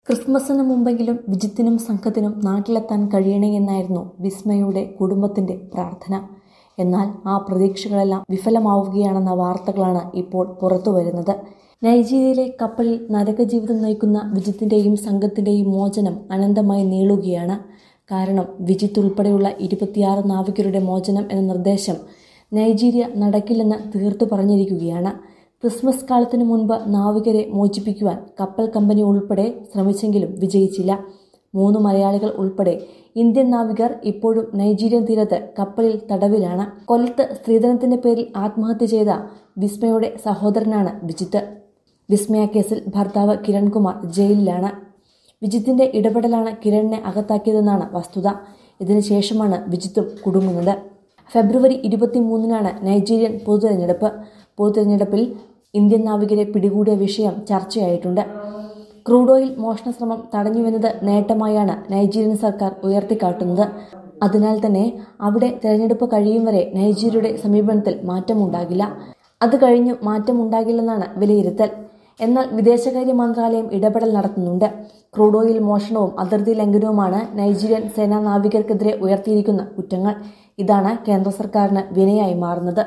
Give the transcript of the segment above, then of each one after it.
ക്രിസ്മസിന് മുമ്പെങ്കിലും വിജിത്തിനും സംഘത്തിനും നാട്ടിലെത്താൻ കഴിയണേ എന്നായിരുന്നു വിസ്മയുടെ കുടുംബത്തിന്റെ പ്രാർത്ഥന എന്നാൽ ആ പ്രതീക്ഷകളെല്ലാം വിഫലമാവുകയാണെന്ന വാർത്തകളാണ് ഇപ്പോൾ പുറത്തുവരുന്നത് നൈജീരിയയിലെ കപ്പലിൽ നരകജീവിതം നയിക്കുന്ന വിജിത്തിന്റെയും സംഘത്തിന്റെയും മോചനം അനന്തമായി നീളുകയാണ് കാരണം വിജിത്ത് ഉൾപ്പെടെയുള്ള ഇരുപത്തിയാറ് നാവികരുടെ മോചനം എന്ന നിർദ്ദേശം നൈജീരിയ നടക്കില്ലെന്ന് തീർത്തു പറഞ്ഞിരിക്കുകയാണ് ക്രിസ്മസ് കാലത്തിനു മുൻപ് നാവികരെ മോചിപ്പിക്കുവാൻ കപ്പൽ കമ്പനി ഉൾപ്പെടെ ശ്രമിച്ചെങ്കിലും വിജയിച്ചില്ല മൂന്ന് മലയാളികൾ ഉൾപ്പെടെ ഇന്ത്യൻ നാവികർ ഇപ്പോഴും നൈജീരിയൻ തീരത്ത് കപ്പലിൽ തടവിലാണ് കൊല്ലത്ത് സ്ത്രീധനത്തിന്റെ പേരിൽ ആത്മഹത്യ ചെയ്ത വിസ്മയുടെ സഹോദരനാണ് വിജിത്ത് വിസ്മയ കേസിൽ ഭർത്താവ് കിരൺകുമാർ ജയിലിലാണ് വിജിത്തിന്റെ ഇടപെടലാണ് കിരണിനെ അകത്താക്കിയതെന്നാണ് വസ്തുത ഇതിനുശേഷമാണ് വിജിത്തും കുടുങ്ങുന്നത് ഫെബ്രുവരി ഇരുപത്തിമൂന്നിനാണ് നൈജീരിയൻ പൊതുതെരഞ്ഞെടുപ്പ് പൊതുതെരഞ്ഞെടുപ്പിൽ ഇന്ത്യൻ നാവികരെ പിടികൂടിയ വിഷയം ചർച്ചയായിട്ടുണ്ട് ക്രൂഡ് ഓയിൽ മോഷണ ശ്രമം തടഞ്ഞുവെന്നത് നേട്ടമായാണ് നൈജീരിയൻ സർക്കാർ ഉയർത്തിക്കാട്ടുന്നത് അതിനാൽ തന്നെ അവിടെ തെരഞ്ഞെടുപ്പ് കഴിയും വരെ നൈജീരിയയുടെ സമീപനത്തിൽ മാറ്റമുണ്ടാകില്ല അത് കഴിഞ്ഞു മാറ്റമുണ്ടാകില്ലെന്നാണ് വിലയിരുത്തൽ എന്നാൽ വിദേശകാര്യ മന്ത്രാലയം ഇടപെടൽ നടത്തുന്നുണ്ട് ക്രൂഡ് ഓയിൽ മോഷണവും അതിർത്തി ലംഘനവുമാണ് നൈജീരിയൻ സേനാ നാവികർക്കെതിരെ ഉയർത്തിയിരിക്കുന്ന കുറ്റങ്ങൾ ഇതാണ് കേന്ദ്ര സർക്കാരിന് വിനയായി മാറുന്നത്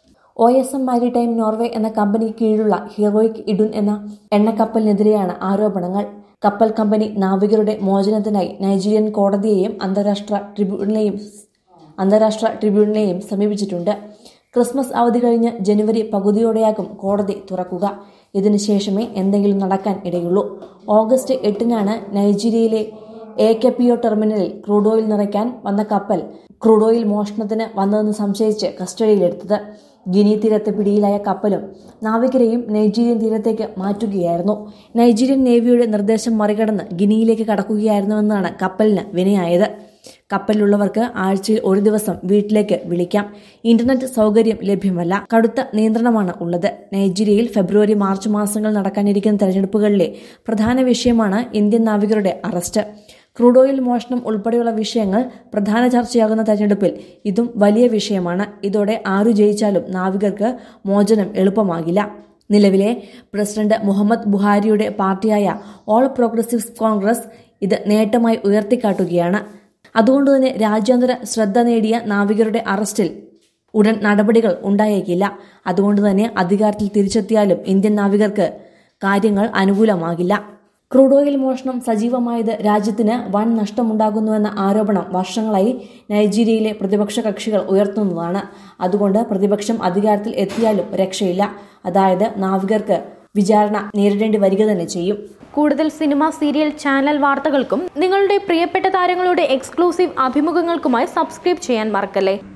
O S M maritime Norway എന്ന കമ്പനിക്ക് കീഴിലുള്ള ഹീറോയിക് ഇഡുൻ എന്ന എണ്ണക്കപ്പലിനെതിരെയാണ് ആരോപണങ്ങൾ കപ്പൽ കമ്പനി നാവികരുടെ മോചനത്തിനായി നൈജീരിയൻ കോടതിയെയും അന്താരാഷ്ട്ര ട്രിബ്യൂണലെയും അന്താരാഷ്ട്ര ട്രിബ്യൂണലെയും സമീപിച്ചിട്ടുണ്ട് ക്രിസ്മസ് അവധി കഴിഞ്ഞ് ജനുവരി പകുതിയോടെയാകും കോടതി തുറക്കുക ഇതിനുശേഷമേ എന്തെങ്കിലും നടക്കാൻ ഇടയുള്ളൂ ഓഗസ്റ്റ് എട്ടിനാണ് നൈജീരിയയിലെ എ കെ പി ഒ ടെർമിനലിൽ ക്രൂഡ് ഓയിൽ നിറയ്ക്കാൻ വന്ന കപ്പൽ ക്രൂഡ് ഓയിൽ മോഷണത്തിന് വന്നതെന്ന് സംശയിച്ച് കസ്റ്റഡിയിലെടുത്തത് ഗിനി തീരത്ത് പിടിയിലായ കപ്പലും നാവികരെയും നൈജീരിയൻ തീരത്തേക്ക് മാറ്റുകയായിരുന്നു നൈജീരിയൻ നേവിയുടെ നിർദ്ദേശം മറികടന്ന് ഗിനിയിലേക്ക് കടക്കുകയായിരുന്നുവെന്നാണ് കപ്പലിന് വിനയായത് കപ്പലിലുള്ളവർക്ക് ആഴ്ചയിൽ ഒരു ദിവസം വീട്ടിലേക്ക് വിളിക്കാം ഇന്റർനെറ്റ് സൗകര്യം ലഭ്യമല്ല കടുത്ത നിയന്ത്രണമാണ് ഉള്ളത് നൈജീരിയയിൽ ഫെബ്രുവരി മാർച്ച് മാസങ്ങൾ നടക്കാനിരിക്കുന്ന തെരഞ്ഞെടുപ്പുകളിലെ പ്രധാന വിഷയമാണ് ഇന്ത്യൻ നാവികരുടെ അറസ്റ്റ് ക്രൂഡ് ഓയിൽ മോഷണം ഉൾപ്പെടെയുള്ള വിഷയങ്ങൾ പ്രധാന ചർച്ചയാകുന്ന തെരഞ്ഞെടുപ്പിൽ ഇതും വലിയ വിഷയമാണ് ഇതോടെ ആരു ജയിച്ചാലും നാവികർക്ക് മോചനം എളുപ്പമാകില്ല നിലവിലെ പ്രസിഡന്റ് മുഹമ്മദ് ബുഹാരിയുടെ പാർട്ടിയായ ഓൾ പ്രോഗ്രസീവ്സ് കോൺഗ്രസ് ഇത് നേട്ടമായി ഉയർത്തിക്കാട്ടുകയാണ് അതുകൊണ്ടുതന്നെ രാജ്യാന്തര ശ്രദ്ധ നേടിയ നാവികരുടെ അറസ്റ്റിൽ ഉടൻ നടപടികൾ ഉണ്ടായേക്കില്ല അതുകൊണ്ടുതന്നെ അധികാരത്തിൽ തിരിച്ചെത്തിയാലും ഇന്ത്യൻ നാവികർക്ക് കാര്യങ്ങൾ അനുകൂലമാകില്ല ക്രൂഡ് ഓയിൽ മോഷണം സജീവമായത് രാജ്യത്തിന് വൻ നഷ്ടമുണ്ടാകുന്നുവെന്ന ആരോപണം വർഷങ്ങളായി നൈജീരിയയിലെ പ്രതിപക്ഷ കക്ഷികൾ ഉയർത്തുന്നതാണ് അതുകൊണ്ട് പ്രതിപക്ഷം അധികാരത്തിൽ എത്തിയാലും രക്ഷയില്ല അതായത് നാവികർക്ക് വിചാരണ നേരിടേണ്ടി വരിക തന്നെ ചെയ്യും കൂടുതൽ സിനിമ സീരിയൽ ചാനൽ വാർത്തകൾക്കും നിങ്ങളുടെ പ്രിയപ്പെട്ട താരങ്ങളുടെ എക്സ്ക്ലൂസീവ് അഭിമുഖങ്ങൾക്കുമായി സബ്സ്ക്രൈബ് ചെയ്യാൻ മറക്കല്ലേ